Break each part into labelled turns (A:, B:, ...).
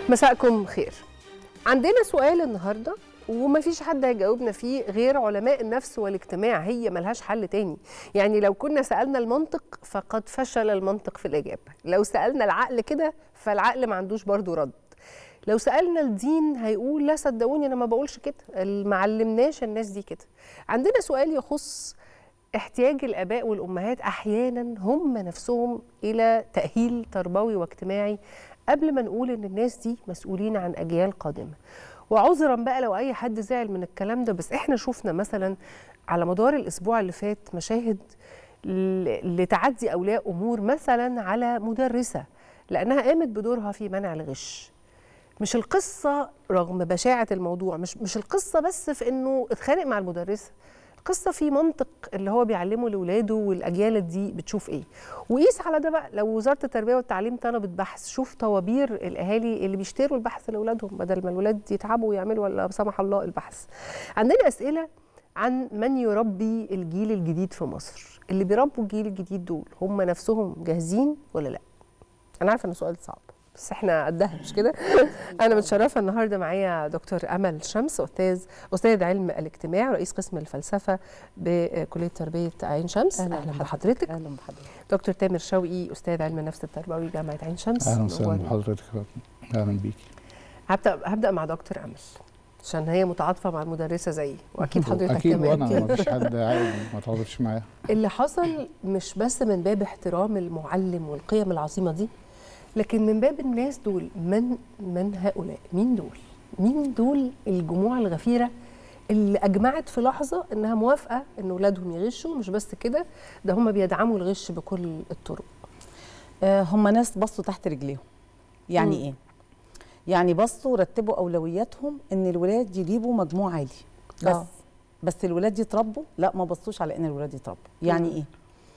A: مساءكم خير عندنا سؤال النهارده ومفيش حد هيجاوبنا فيه غير علماء النفس والاجتماع هي ملهاش حل تاني يعني لو كنا سألنا المنطق فقد فشل المنطق في الإجابة لو سألنا العقل كده فالعقل ما عندوش برضو رد لو سألنا الدين هيقول لا صدقوني أنا ما بقولش كده ما علمناش الناس دي كده عندنا سؤال يخص احتياج الآباء والأمهات أحيانا هم نفسهم إلى تأهيل تربوي واجتماعي قبل ما نقول إن الناس دي مسؤولين عن أجيال قادمة وعذرا بقى لو اي حد زعل من الكلام ده بس احنا شفنا مثلا على مدار الاسبوع اللي فات مشاهد لتعدي اولياء امور مثلا على مدرسه لانها قامت بدورها في منع الغش مش القصه رغم بشاعه الموضوع مش مش القصه بس في انه اتخانق مع المدرسه القصه في منطق اللي هو بيعلمه لاولاده والاجيال دي بتشوف ايه وقيس على ده بقى لو وزاره التربيه والتعليم طلبت بحث شوف طوابير الاهالي اللي بيشتروا البحث لاولادهم بدل ما الولاد يتعبوا ويعملوا ولا سمح الله البحث عندنا اسئله عن من يربي الجيل الجديد في مصر اللي بيربوا الجيل الجديد دول هم نفسهم جاهزين ولا لا انا عارفه انه سؤال صعب بس احنا قدها مش كده انا متشرفه النهارده معايا دكتور امل شمس استاذ استاذ علم الاجتماع رئيس قسم الفلسفه بكليه تربيه عين شمس
B: اهلا,
A: أهلا بحضرتك
B: اهلا بحضرتك
A: دكتور تامر شوقي استاذ علم النفس التربوي جامعه عين شمس
C: اهلا وسهلا بحضرتك اهلا بيكي
A: هبدا هبدا مع دكتور امل عشان هي متعاطفه مع المدرسه زيي واكيد حضرتك
C: اكيد
A: كمان
C: وانا ما فيش حد عادي ما تعاطفش معايا
A: اللي حصل مش بس من باب احترام المعلم والقيم العظيمه دي لكن من باب الناس دول من من هؤلاء مين دول مين دول الجموع الغفيره اللي اجمعت في لحظه انها موافقه ان اولادهم يغشوا مش بس كده ده هم بيدعموا الغش بكل الطرق
B: آه هم ناس بصوا تحت رجليهم يعني
A: مم.
B: ايه يعني بصوا رتبوا اولوياتهم ان الولاد يجيبوا مجموع عالي بس
A: آه.
B: بس الولاد يتربوا لا ما بصوش على ان الولاد يتربوا يعني
A: مم.
B: ايه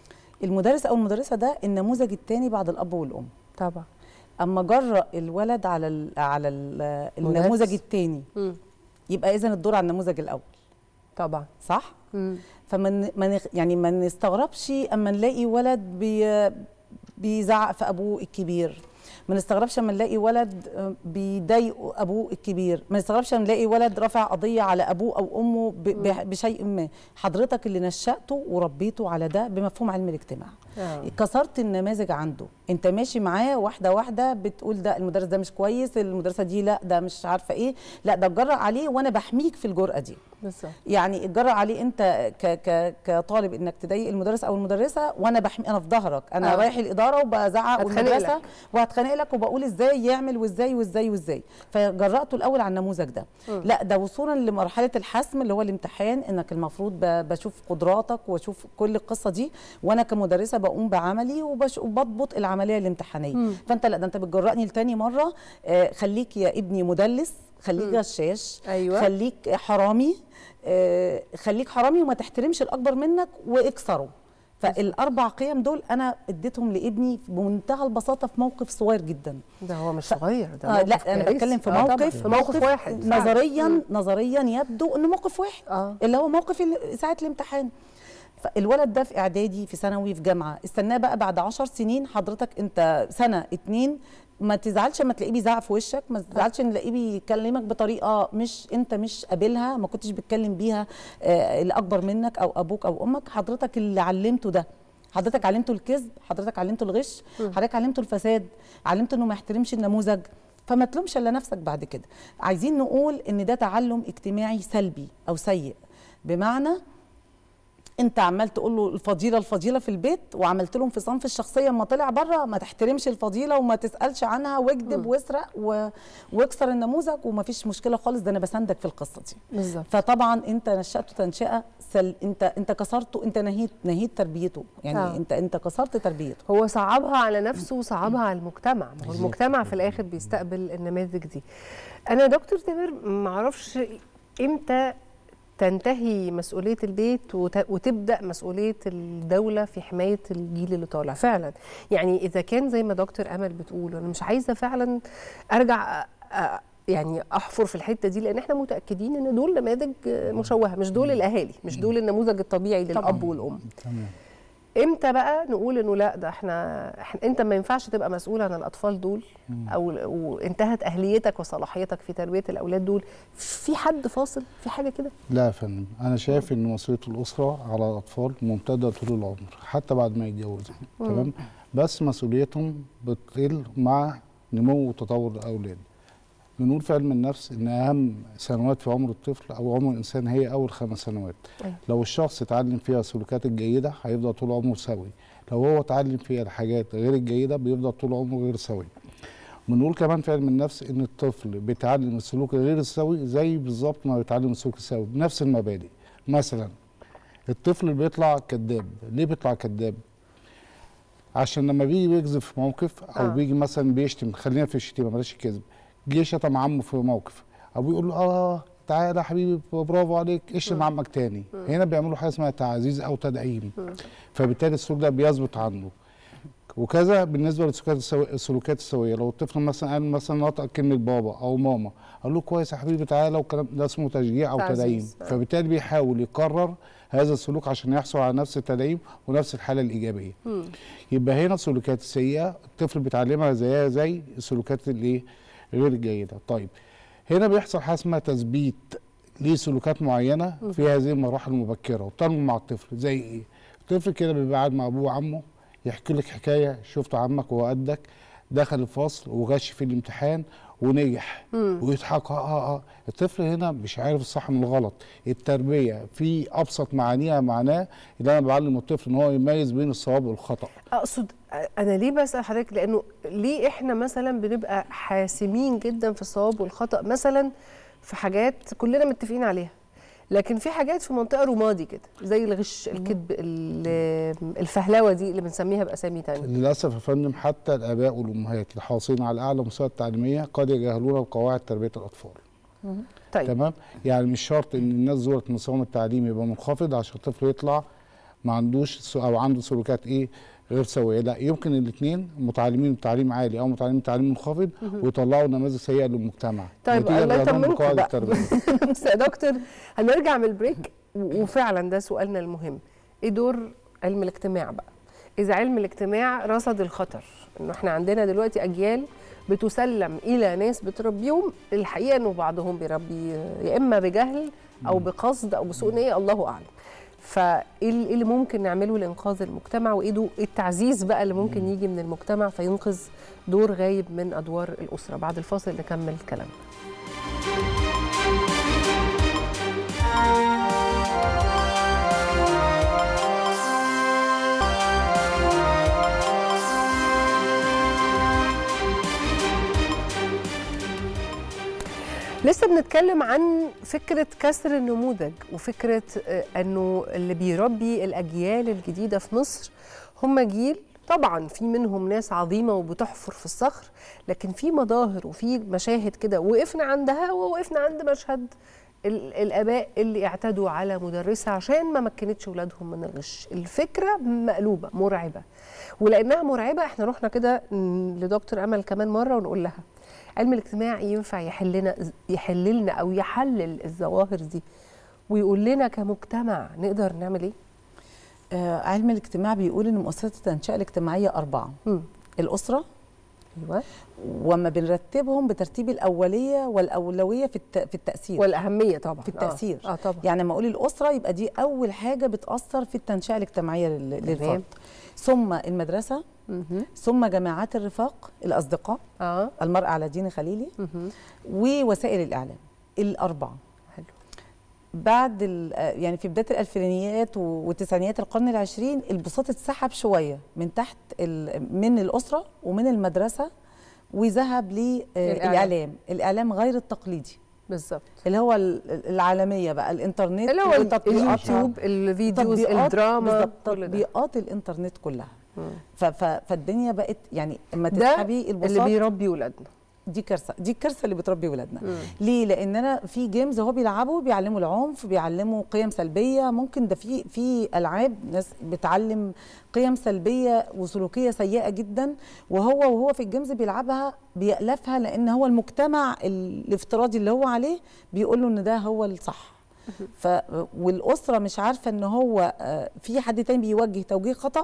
B: المدرس او المدرسه ده النموذج الثاني بعد الاب والام
A: طبعا
B: اما جرأ الولد على ال على ال النموذج الثاني
A: مم.
B: يبقى اذا الدور على النموذج الاول
A: طبعا
B: صح
A: مم.
B: فمن من يعني ما نستغربش اما نلاقي ولد بي بيزعق في ابوه الكبير ما نستغربش اما نلاقي ولد آه، بيضايق ابوه الكبير ما نستغربش اما نلاقي ولد رافع قضيه على ابوه او امه ب- ب- بشيء ما حضرتك اللي نشأته وربيته على ده بمفهوم علم الاجتماع
A: آه.
B: كسرت النماذج عنده انت ماشي معاه واحده واحده بتقول ده المدرس ده مش كويس المدرسه دي لا ده مش عارفه ايه لا ده اتجرأ عليه وانا بحميك في الجرأه دي
A: بالظبط
B: يعني اتجرأ عليه انت ك ك كطالب انك تضايق المدرس او المدرسه وانا بحمي انا في ظهرك انا
A: آه.
B: آه. رايح الاداره وبزعق
A: هتخانق
B: والمدرسه
A: لك.
B: وهتخانق لك وبقول ازاي يعمل وازاي وازاي وازاي فجرأته الاول على النموذج ده
A: مم.
B: لا ده وصولا لمرحله الحسم اللي هو الامتحان انك المفروض ب- بشوف قدراتك واشوف كل القصه دي وانا كمدرسه بقوم بعملي وبش- وبضبط العمليه الامتحانيه
A: مم.
B: فانت لا ده انت بتجرأني لتاني مره آه خليك يا ابني مدلس خليك
A: مم.
B: غشاش
A: أيوة.
B: خليك حرامي آه، خليك حرامي وما تحترمش الاكبر منك واكسره فالاربع قيم دول انا اديتهم لابني بمنتهى البساطه في موقف صغير جدا
A: ده هو مش صغير ده
B: آه
A: موقف
B: لا انا
A: كارثي.
B: بتكلم في
A: آه طبعاً،
B: موقف
A: في موقف واحد فعلاً.
B: نظريا
A: مم.
B: نظريا يبدو انه موقف واحد
A: اه
B: اللي هو موقف ال- ساعه الامتحان فالولد ده في اعدادي في ثانوي في جامعه استناه بقى بعد عشر سنين حضرتك انت سنه اتنين ما تزعلش لما تلاقيه بيزعق في وشك ما تزعلش ان تلاقيه بيكلمك بطريقه مش انت مش قابلها ما كنتش بتكلم بيها آه الاكبر منك او ابوك او امك حضرتك اللي علمته ده حضرتك علمته الكذب حضرتك علمته الغش
A: مم.
B: حضرتك علمته الفساد علمته انه ما يحترمش النموذج فما تلومش الا نفسك بعد كده عايزين نقول ان ده تعلم اجتماعي سلبي او سيء بمعنى انت عمال تقول له الفضيله الفضيله في البيت وعملت له انفصام في الشخصيه اما طلع بره ما تحترمش الفضيله وما تسالش عنها واكذب
A: مم.
B: واسرق و... واكسر النموذج وما فيش مشكله خالص ده انا بساندك في القصه دي
A: بالظبط
B: فطبعا انت نشأته تنشئه سل... انت انت كسرته انت نهيت نهيت تربيته يعني
A: آه.
B: آه. انت انت كسرت تربيته
A: هو صعبها على نفسه وصعبها على المجتمع ما هو
C: بالظبط.
A: المجتمع في الاخر بيستقبل النماذج دي انا دكتور تامر ما اعرفش امتى تنتهي مسؤوليه البيت وت- وتبدا مسؤوليه الدوله في حمايه الجيل اللي طالع فعلا يعني اذا كان زي ما دكتور امل بتقول انا مش عايزه فعلا ارجع أ- أ- يعني احفر في الحته دي لان احنا متاكدين ان دول نماذج مشوهه مش دول الاهالي مش دول النموذج الطبيعي للاب والام
C: تمام
A: امتى بقى نقول انه لا ده احنا, احنا انت ما ينفعش تبقى مسؤول عن الاطفال دول او وانتهت اهليتك وصلاحيتك في تربيه الاولاد دول في حد فاصل في حاجه كده
C: لا يا فندم انا شايف ان مسؤوليه الاسره على الاطفال ممتده طول العمر حتى بعد ما يتجوزوا تمام بس مسؤوليتهم بتقل مع نمو وتطور الاولاد بنقول في علم النفس ان اهم سنوات في عمر الطفل او عمر الانسان هي اول خمس سنوات
A: أيوة.
C: لو الشخص اتعلم فيها السلوكات الجيده هيفضل طول عمره سوي لو هو اتعلم فيها الحاجات غير الجيده بيفضل طول عمره غير سوي بنقول كمان في علم النفس ان الطفل بيتعلم السلوك الغير السوي زي بالظبط ما بيتعلم السلوك السوي بنفس المبادئ مثلا الطفل بيطلع كذاب ليه بيطلع كذاب عشان لما بيجي بيكذب في موقف او
A: آه.
C: آه. بيجي مثلا بيشتم خلينا في الشتيمه بلاش الكذب جه شتم عمه في موقف ابوه يقول له اه تعالى يا حبيبي برافو عليك اشتم عمك تاني هنا بيعملوا حاجه اسمها تعزيز او تدعيم فبالتالي السلوك ده بيثبت عنده وكذا بالنسبه للسلوكات السوي... السلوكات السويه لو الطفل مثلا قال مثلا نطق كلمه بابا او ماما قال له كويس يا حبيبي تعالى والكلام ده اسمه تشجيع او تدعيم
A: تعزيز، آه.
C: فبالتالي بيحاول يكرر هذا السلوك عشان يحصل على نفس التدعيم ونفس الحاله الايجابيه يبقى هنا السلوكات السيئه الطفل بيتعلمها زيها زي السلوكات الايه غير الجيده طيب هنا بيحصل حاجه اسمها تثبيت لسلوكات معينه في هذه المراحل المبكره وبتنمو مع الطفل زي ايه الطفل كده بيبقى قاعد مع ابوه وعمه يحكي لك حكايه شفت عمك وهو قدك دخل الفصل وغش في الامتحان ونجح ويضحك اه اه اه الطفل هنا مش عارف الصح من الغلط التربيه في ابسط معانيها معناه ان انا بعلم الطفل ان هو يميز بين الصواب والخطا
A: اقصد انا ليه بسال حضرتك لانه ليه احنا مثلا بنبقى حاسمين جدا في الصواب والخطا مثلا في حاجات كلنا متفقين عليها لكن في حاجات في منطقه رمادي كده زي الغش الكذب ال- الفهلوه دي اللي بنسميها باسامي تانية
C: للاسف يا فندم حتى الاباء والامهات اللي حاصلين على اعلى مستوى التعليميه قد يجهلون قواعد تربيه الاطفال
A: طيب
C: تمام يعني مش شرط ان الناس زورت مستواهم التعليمي يبقى منخفض عشان الطفل يطلع ما عندوش س- او عنده سلوكات ايه غير سويه لا يمكن الاثنين متعلمين بتعليم عالي او متعلمين بتعليم منخفض ويطلعوا نماذج سيئه للمجتمع
A: طيب
C: نتيجة
A: الله
C: لجهلهم
A: يطمنكم
C: بقواعد
A: بقى
C: التربيه
A: بس يا دكتور هنرجع من البريك و- وفعلا ده سؤالنا المهم ايه دور علم الاجتماع بقى اذا علم الاجتماع رصد الخطر انه احنا عندنا دلوقتي اجيال بتسلم الى ناس بتربيهم الحقيقه انه بعضهم بيربي يا اما بجهل او بقصد او بسوء نيه الله اعلم فايه ال- إيه اللي ممكن نعمله لانقاذ المجتمع وايه دو- إيه التعزيز بقى اللي ممكن يجي من المجتمع فينقذ دور غايب من ادوار الاسره بعد الفاصل نكمل كلامنا لسه بنتكلم عن فكرة كسر النموذج وفكرة آه، أنه اللي بيربي الأجيال الجديدة في مصر هم جيل طبعا في منهم ناس عظيمة وبتحفر في الصخر لكن في مظاهر وفي مشاهد كده وقفنا عندها ووقفنا عند مشهد ال- الآباء اللي اعتدوا على مدرسة عشان ما مكنتش ولادهم من الغش الفكرة مقلوبة مرعبة ولأنها مرعبة احنا رحنا كده م، لدكتور أمل كمان مرة ونقول لها علم الاجتماع ينفع يحلنا يحللنا او يحلل الظواهر دي ويقول لنا كمجتمع نقدر نعمل ايه؟
B: آه علم الاجتماع بيقول ان مؤسسات التنشئه الاجتماعيه اربعه
A: مم.
B: الاسره
A: ايوه
B: وما بنرتبهم بترتيب الاوليه والاولويه في الت- في التاثير
A: والاهميه طبعا
B: في التاثير
A: اه, آه طبعا
B: يعني لما اقول الاسره يبقى دي اول حاجه بتاثر في التنشئه الاجتماعيه لل- للفرد
A: تمام.
B: ثم المدرسه
A: مهم.
B: ثم جماعات الرفاق الاصدقاء
A: اه
B: المرء على دين خليلي
A: مهم.
B: ووسائل الاعلام الاربعه
A: حلو
B: بعد ال- آه يعني في بدايه الالفينيات و- وتسعينيات القرن العشرين البساط اتسحب شويه من تحت ال- من الاسره ومن المدرسه وذهب
A: للإعلام.
B: للاعلام الاعلام غير التقليدي
A: بالظبط
B: اللي هو ال- العالميه بقى الانترنت
A: اللي هو
B: وتطبيقاتها.
A: اليوتيوب الفيديوز
B: تطبيقات-
A: الدراما
B: بالظبط،
A: كل ده
B: تطبيقات الانترنت كلها
A: مم.
B: ف- ف- فالدنيا بقت يعني اما
A: ده
B: تسحبي
A: اللي
B: البساط
A: بيربي ولادنا
B: دي كارثه دي الكارثه اللي بتربي ولادنا
A: مم.
B: ليه لان انا في جيمز هو بيلعبوا بيعلموا العنف بيعلموا قيم سلبيه ممكن ده في في العاب ناس بتعلم قيم سلبيه وسلوكيه سيئه جدا وهو وهو في الجيمز بيلعبها بيألفها لان هو المجتمع الافتراضي اللي هو عليه بيقول له ان ده هو الصح ف والاسره مش عارفه ان هو آه، في حد تاني بيوجه توجيه خطا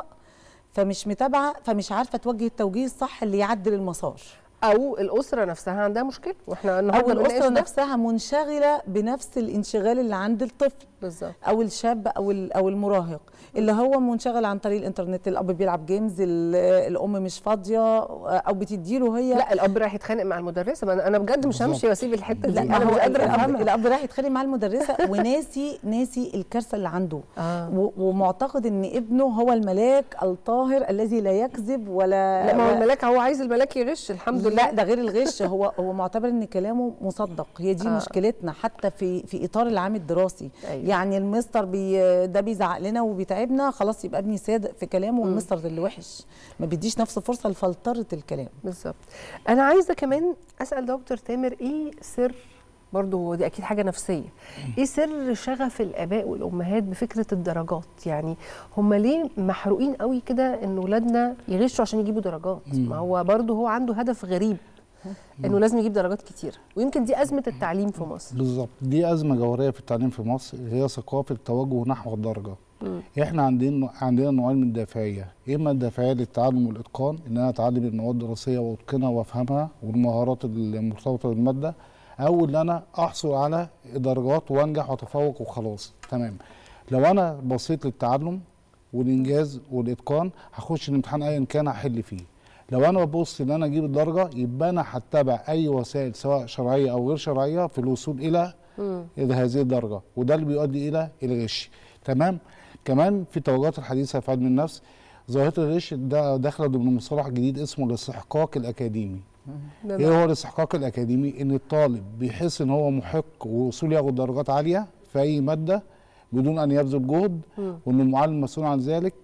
B: فمش متابعه فمش عارفه توجه التوجيه الصح اللي يعدل المسار
A: او الاسره نفسها عندها مشكله واحنا
B: او
A: النهارده بنناقش
B: الاسره
A: ده.
B: نفسها منشغله بنفس الانشغال اللي عند الطفل
A: بالظبط
B: او الشاب او ال- او المراهق اللي هو منشغل عن طريق الانترنت الاب بيلعب جيمز ال- الام مش فاضيه او بتديله هي
A: لا الاب رايح يتخانق مع المدرسه ما انا أنا بجد مش همشي واسيب الحته دي
B: لا
A: انا
B: ما
A: مش
B: هو
A: قادره
B: الاب
A: افهمها
B: الاب رايح يتخانق مع المدرسه وناسي ناسي الكارثه اللي عنده
A: آه.
B: و- ومعتقد ان ابنه هو الملاك الطاهر الذي لا يكذب ولا
A: لا ما هو
B: و-
A: الملاك هو عايز الملاك يغش الحمد لله
B: لا ده غير الغش هو هو معتبر ان كلامه مصدق هي دي
A: آه.
B: آه. مشكلتنا حتى في في اطار العام الدراسي
A: أيوة.
B: أيوة. يعني المستر بي ده بيزعق لنا وبيتعبنا خلاص يبقى ابني صادق في كلامه والمستر اللي وحش ما بيديش نفسه فرصه لفلتره الكلام
A: بالظبط انا عايزه كمان اسال دكتور تامر ايه سر برضه هو دي اكيد حاجه نفسيه ايه سر شغف الاباء والامهات بفكره الدرجات يعني هم ليه محروقين قوي كده ان ولادنا يغشوا عشان يجيبوا درجات ما هو برضه هو عنده هدف غريب انه لازم يجيب درجات كتير ويمكن دي ازمه التعليم في مصر
C: بالظبط دي ازمه جوهريه في التعليم في مصر هي ثقافه التوجه نحو الدرجه احنا عندنا عندنا نوعين من الدافعيه اما الدافعيه للتعلم والاتقان ان انا اتعلم المواد الدراسيه واتقنها وافهمها والمهارات المرتبطه بالماده او ان انا احصل على درجات وانجح واتفوق وخلاص تمام لو انا بصيت للتعلم والانجاز والاتقان هخش الامتحان ايا كان هحل فيه لو انا ببص ان انا اجيب الدرجه يبقى انا هتبع اي وسائل سواء شرعيه او غير شرعيه في الوصول الى الى هذه الدرجه وده اللي بيؤدي الى الغش تمام كمان في التوجهات الحديثه في علم النفس ظاهره الغش ده داخله ضمن مصطلح جديد اسمه الاستحقاق الاكاديمي ايه هو الاستحقاق الاكاديمي ان الطالب بيحس ان هو محق ووصول ياخد درجات عاليه في اي ماده بدون ان يبذل جهد وان المعلم مسؤول عن ذلك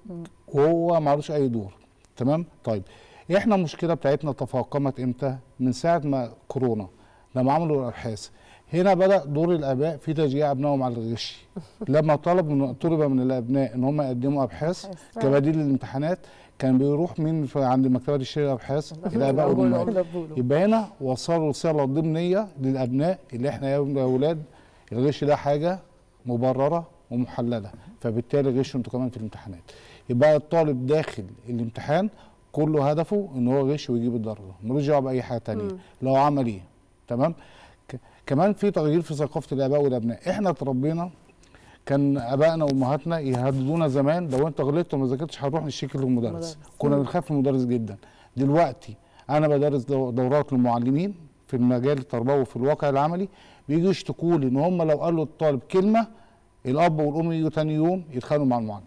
C: وهو معلوش اي دور تمام طيب احنا المشكله بتاعتنا تفاقمت امتى من ساعه ما كورونا لما عملوا الابحاث هنا بدا دور الاباء في تشجيع ابنائهم على الغش لما طلب من طلب من الابناء ان هم يقدموا ابحاث كبديل للامتحانات كان بيروح مين في عند مكتبه الشيء الابحاث الاباء والامهات يبقى هنا وصلوا رساله ضمنيه للابناء اللي احنا يا اولاد الغش ده حاجه مبرره ومحلله فبالتالي غشوا انتوا كمان في الامتحانات يبقى الطالب داخل الامتحان كله هدفه ان هو يغش ويجيب الدرجه ملوش دعوه باي حاجه تانية لو عمل ايه تمام ك- كمان في تغيير في ثقافه الاباء والابناء احنا اتربينا كان ابائنا وامهاتنا يهددونا زمان لو انت غلطت وما ذاكرتش هنروح نشتكي للمدرس كنا بنخاف من المدرس جدا دلوقتي انا بدرس دو- دورات للمعلمين في المجال التربوي وفي الواقع العملي بيجوا يشتكوا لي ان هم لو قالوا للطالب كلمه الاب والام يجوا تاني يوم يتخانقوا مع المعلم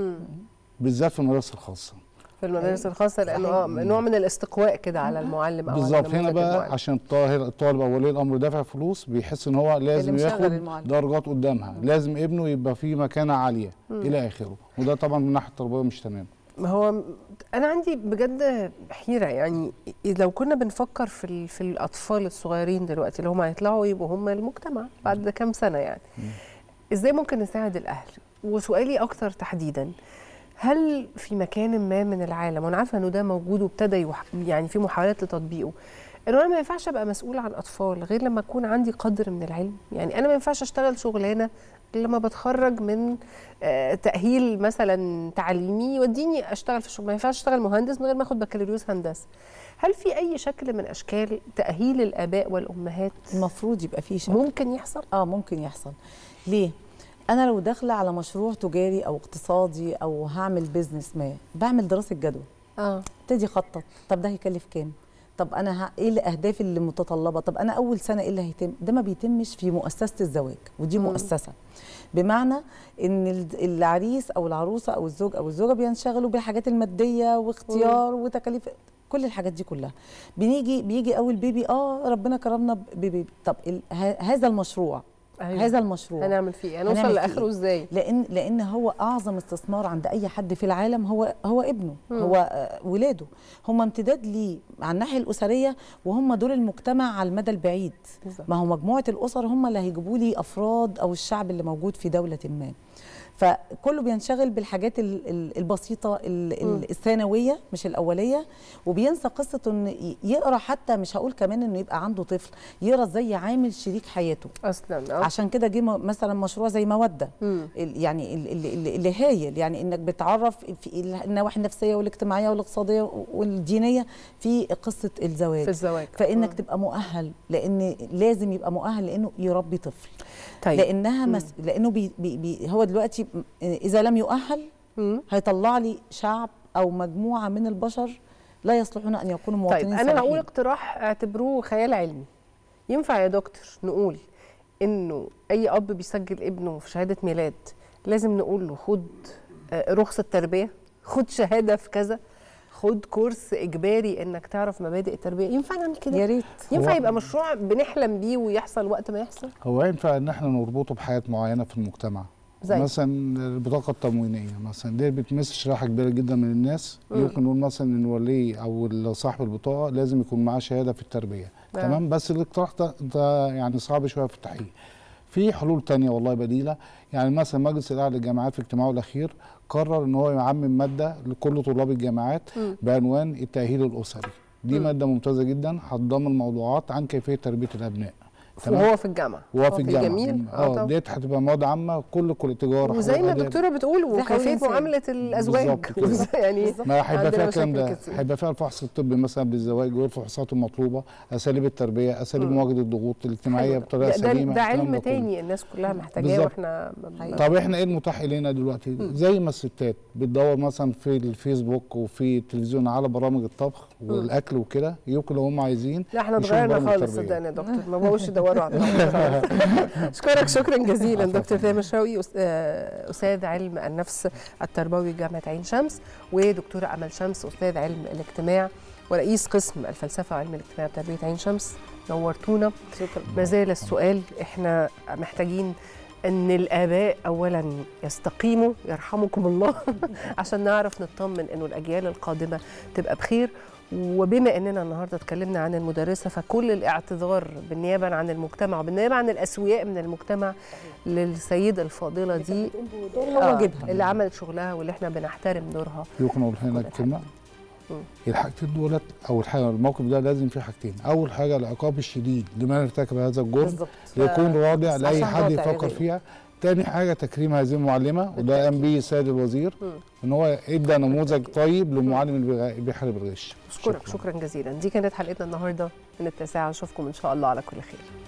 C: بالذات في المدارس الخاصه
A: في المدارس الخاصه لانه اه نوع من الاستقواء كده على المعلم او على
C: بالظبط هنا
A: نموذج
C: بقى
A: المعلم.
C: عشان الطاهر الطالب او ولي الامر دافع فلوس بيحس ان هو لازم
B: مشغل
C: ياخد
B: المعلم.
C: درجات قدامها لازم ابنه يبقى في مكانه عاليه الى اخره وده طبعا من الناحيه التربويه مش تمام
A: ما هو انا عندي بجد حيره يعني لو كنا بنفكر في ال- في الاطفال الصغيرين دلوقتي اللي هم هيطلعوا يبقوا هم المجتمع بعد كام سنه يعني ازاي ممكن نساعد الاهل وسؤالي اكتر تحديدا هل في مكان ما من العالم وانا عارفه انه ده موجود وابتدى يوح- يعني في محاولات لتطبيقه انه انا ما ينفعش ابقى مسؤول عن اطفال غير لما اكون عندي قدر من العلم يعني انا ما ينفعش اشتغل شغلانه إلا لما بتخرج من آه، تاهيل مثلا تعليمي يوديني اشتغل في الشغل ما ينفعش اشتغل مهندس من غير ما اخد بكالوريوس هندسه هل في اي شكل من اشكال تاهيل الاباء والامهات
B: المفروض يبقى فيه شك
A: ممكن يحصل
B: اه ممكن يحصل ليه انا لو داخله على مشروع تجاري او اقتصادي او هعمل بيزنس ما بعمل دراسه جدوى
A: اه
B: ابتدي اخطط طب ده هيكلف كام طب انا ه... ايه الاهداف اللي متطلبه طب انا اول سنه ايه اللي هيتم ده ما بيتمش في مؤسسه الزواج ودي مؤسسه بمعنى ان ال- العريس او العروسه او الزوج او الزوجه بينشغلوا بالحاجات الماديه واختيار وتكاليف كل الحاجات دي كلها بنيجي بيجي اول بيبي اه ربنا كرمنا ببيبي طب ال... ه... هذا المشروع
A: أيوة.
B: هذا المشروع
A: هنعمل فيه إيه؟ هنوصل
B: هنعمل فيه
A: لاخره
B: إيه؟
A: ازاي
B: لان لان هو اعظم استثمار عند اي حد في العالم هو هو ابنه هو آه، ولاده هم امتداد ليه على الناحيه الاسريه وهم دول المجتمع على المدى البعيد
A: بالظبط.
B: ما هو مجموعه الاسر هم اللي هيجيبوا لي افراد او الشعب اللي موجود في دوله ما فكله بينشغل بالحاجات ال- ال- البسيطه ال-
A: مم.
B: ال- الثانويه مش الاوليه وبينسى قصه ان ي- يقرا حتى مش هقول كمان انه يبقى عنده طفل يقرا ازاي يعامل شريك حياته
A: اصلا اه
B: عشان كده جه م- مثلا مشروع زي موده
A: مم.
B: ال- يعني ال- ال- ال- اللي هايل يعني انك بتعرف في ال- النواحي النفسيه والاجتماعيه والاقتصاديه والدينيه في قصه الزواج
A: في الزواج
B: فانك
A: مم.
B: تبقى مؤهل لان لازم يبقى مؤهل لانه يربي طفل
A: طيب
B: لانها مس... لانه بي... بي... بي... هو دلوقتي م- اذا لم يؤهل
A: مم.
B: هيطلع لي شعب او مجموعه من البشر لا يصلحون ان يكونوا
A: طيب
B: مواطنين
A: انا هقول
B: صالحين.
A: اقتراح اعتبروه خيال علمي ينفع يا دكتور نقول انه اي اب بيسجل ابنه في شهاده ميلاد لازم نقول له خد آه، رخصه تربيه خد شهاده في كذا خد كورس اجباري انك تعرف مبادئ التربيه ينفع نعمل
B: يا
A: كده
B: ريت
A: ينفع
C: هو-
A: يبقى مشروع بنحلم بيه ويحصل وقت ما يحصل
C: هو ينفع ان احنا نربطه بحاجات معينه في المجتمع
A: زي
C: مثلا البطاقه التموينيه مثلا دي بتمس شريحه كبيره جدا من الناس
A: مم.
C: يمكن نقول مثلا ان الولي او صاحب البطاقه لازم يكون معاه شهاده في التربيه
A: آه.
C: تمام بس الاقتراح ده, ده يعني صعب شويه في التحقيق في حلول تانية والله بديله يعني مثلا مجلس الاداره للجامعات في اجتماعه الاخير قرر ان هو يعمم ماده لكل طلاب الجامعات
A: مم.
C: بعنوان التاهيل الاسري دي
A: مم.
C: ماده ممتازه جدا هتضمن موضوعات عن كيفيه تربيه الابناء تمام.
A: وهو في الجامعه
C: وهو في الجامعه
A: جميل
C: اه
A: طبعاً.
C: ديت هتبقى مواد عامه كل كل تجاره
A: وزي ما
C: حقوق آداب.
A: الدكتوره بتقول
B: زي حقوق
A: وكيفيه
B: الإنسان.
A: معامله الازواج
C: بالظبط كده.
A: وزي- يعني
B: بالظبط.
C: ما هيبقى
A: عندنا
C: فيها الكلام
A: مشاكل
C: ده
A: كتير.
C: هيبقى فيها الفحص الطبي مثلا بالزواج والفحوصات المطلوبه اساليب التربيه اساليب
A: مم.
C: مواجهه الضغوط الاجتماعيه
A: حلو.
C: بطريقه
A: ده, ده,
C: سليمه
A: ده
C: الكلام
A: علم
C: كله.
A: تاني الناس كلها محتاجاه
C: بالظبط.
A: واحنا ب-
C: طب احنا ايه المتاح الينا دلوقتي زي ما الستات بتدور مثلا في الفيسبوك وفي التلفزيون على برامج الطبخ والاكل وكده يمكن لو هم عايزين
A: لا احنا
C: يشوفوا
A: اتغيرنا
C: برامج
A: خالص
C: التربية.
A: صدقني يا دكتور ما بقوش يدوروا على الطبخ. اشكرك شكرا جزيلا دكتور تامر شوقي أس- آه، استاذ علم النفس التربوي جامعه عين شمس ودكتوره امل شمس استاذ علم الاجتماع ورئيس قسم الفلسفه وعلم الاجتماع بتربيه عين شمس نورتونا
B: شكرا
A: ما زال السؤال احنا محتاجين ان الاباء اولا يستقيموا يرحمكم الله عشان نعرف نطمن انه الاجيال القادمه تبقى بخير وبما اننا النهارده اتكلمنا عن المدرسه فكل الاعتذار بالنيابه عن المجتمع وبالنيابه عن الاسوياء من المجتمع للسيده الفاضله دي
B: دورها
A: آه،
B: واجبها
A: اللي عملت شغلها واللي احنا بنحترم دورها
C: يمكن اقول هنا
A: كل
C: كلمه
A: مم.
C: الحاجتين دولت اول حاجه الموقف ده لازم فيه حاجتين اول حاجه العقاب الشديد لمن ارتكب هذا الجرم
B: بالظبط
C: يكون رادع
B: بس
C: لاي
B: عشان
C: حد
B: رادع
C: يفكر
B: يغير.
C: فيها تاني حاجه تكريم هذه المعلمه وده قام بيه السيد الوزير
A: مم.
C: ان هو ادى نموذج طيب للمعلم اللي بيغ- بيحارب الغش
A: اشكرك شكرا جزيلا دي كانت حلقتنا النهارده من التاسعه اشوفكم ان شاء الله على كل خير